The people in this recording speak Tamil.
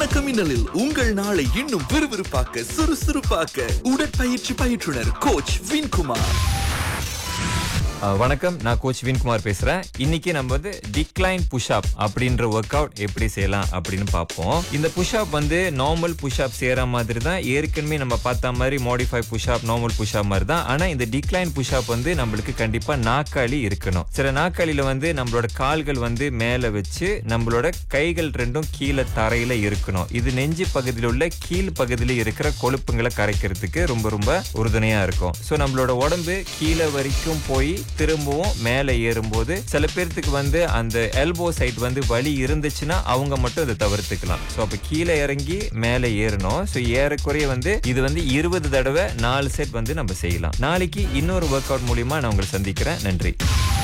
வணக்கம் மின்னலில் உங்கள் நாளை இன்னும் விறுவிறுப்பாக்க சுறுசுறுப்பாக்க உடற்பயிற்சி பயிற்றுனர் கோச் வின்குமார் அஹ், வணக்கம் நான் கோச் வின்குமார் பேசுறேன் இன்னைக்கு நம்ம வந்து டிக்ளைன் புஷ்அப் அப்படின்ற ஒர்க் அவுட் எப்படி செய்யலாம் அப்படின்னு பார்ப்போம் இந்த புஷ்அப் வந்து நார்மல் புஷ்அப் செய்யற மாதிரி தான் ஏற்கனவே நம்ம பார்த்த மாதிரி மாடிஃபை புஷ்அப் நார்மல் புஷ்அப் மாதிரி தான் ஆனா இந்த டிக்ளைன் புஷ்அப் வந்து நம்மளுக்கு கண்டிப்பா நாக்காளி இருக்கணும் சில நாக்காளியில வந்து நம்மளோட கால்கள் வந்து மேல வச்சு நம்மளோட கைகள் ரெண்டும் கீழே தரையில இருக்கணும் இது நெஞ்சு பகுதியில் உள்ள கீழ் பகுதியில் இருக்கிற கொழுப்புங்களை கரைக்கிறதுக்கு ரொம்ப ரொம்ப உறுதுணையா இருக்கும் ஸோ நம்மளோட உடம்பு கீழே வரைக்கும் போய் திரும்பவும் மேலே ஏறும்போது சில பேர்த்துக்கு வந்து அந்த எல்போ சைட் வந்து வலி இருந்துச்சுன்னா அவங்க மட்டும் இதை தவிர்த்துக்கலாம் ஸோ அப்போ கீழே இறங்கி மேலே ஏறணும் ஸோ ஏறக்குறைய வந்து இது வந்து இருபது தடவை நாலு செட் வந்து நம்ம செய்யலாம் நாளைக்கு இன்னொரு ஒர்க் அவுட் மூலியமா நான் உங்களை சந்திக்கிறேன் நன்றி